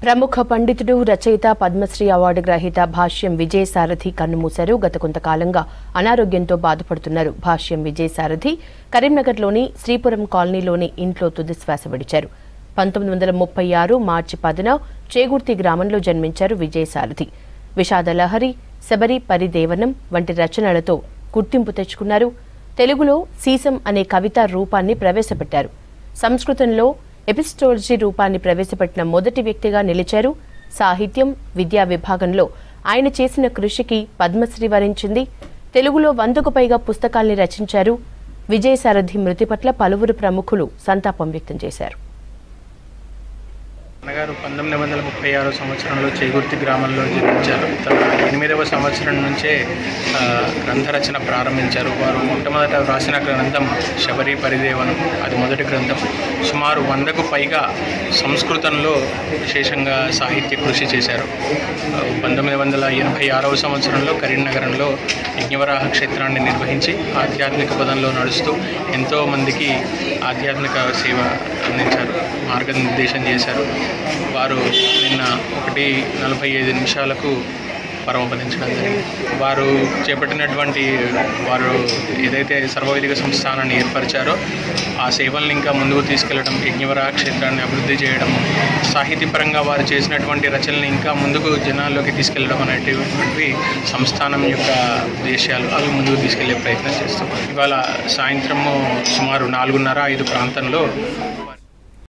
ప్రముఖ పండితుడు రచయిత పద్మశ్రీ అవార్డు గ్రహీత భాష్యం విజయసారథి కన్నుమూశారు గత కొంతకాలంగా అనారోగ్యంతో బాధపడుతున్నారు భాష్యం విజయసారథి కరీంనగర్లోని శ్రీపురం కాలనీలోని ఇంట్లో తుదిశ్వాస విడిచారు పంతొమ్మిది వందల ముప్పై ఆరు మార్చి పదిన చేగుర్తి గ్రామంలో జన్మించారు విజయసారథి విషాద లహరి శబరి పరిదేవనం వంటి రచనలతో గుర్తింపు తెచ్చుకున్నారు తెలుగులో సీసం అనే కవితా రూపాన్ని ప్రవేశపెట్టారు సంస్కృతంలో ఎపిస్టోలజీ రూపాన్ని ప్రవేశపెట్టిన మొదటి వ్యక్తిగా నిలిచారు సాహిత్యం విద్యా విభాగంలో ఆయన చేసిన కృషికి పద్మశ్రీ వరించింది తెలుగులో వందకు పైగా పుస్తకాల్ని రచించారు విజయసారథి మృతి పట్ల పలువురు ప్రముఖులు సంతాపం వ్యక్తం చేశారు అన్నగారు పంతొమ్మిది వందల ముప్పై ఆరో సంవత్సరంలో చేగుర్తి గ్రామంలో జన్మించారు తన ఎనిమిదవ సంవత్సరం నుంచే ఆ, గ్రంథ రచన ప్రారంభించారు వారు మొట్టమొదట వ్రాసిన గ్రంథం శబరి పరిదేవనం అది మొదటి గ్రంథం సుమారు వందకు పైగా సంస్కృతంలో విశేషంగా సాహిత్య కృషి చేశారు ఆ, పంతొమ్మిది వందల ఎనభై ఆరవ సంవత్సరంలో కరీంనగరంలో యజ్ఞవరాహ క్షేత్రాన్ని నిర్వహించి ఆధ్యాత్మిక పదంలో నడుస్తూ ఎంతో మందికి ఆధ్యాత్మిక సేవ అందించారు మార్గనిర్దేశం చేశారు వారు నిన్న ఒకటి నలభై ఐదు నిమిషాలకు పరమపదించడం జరిగింది వారు చేపట్టినటువంటి వారు ఏదైతే సర్వవైదిక సంస్థానాన్ని ఏర్పరిచారో ఆ సేవల్ని ఇంకా ముందుకు తీసుకెళ్లడం యజ్ఞవరా క్షేత్రాన్ని అభివృద్ధి చేయడం సాహితీపరంగా వారు చేసినటువంటి రచనల్ని ఇంకా ముందుకు జనాల్లోకి తీసుకెళ్లడం అనేటువంటివి సంస్థానం యొక్క ఉద్దేశాలు అవి ముందుకు తీసుకెళ్లే ప్రయత్నం చేస్తాం ఇవాళ సాయంత్రము సుమారు నాలుగున్నర ఐదు ప్రాంతంలో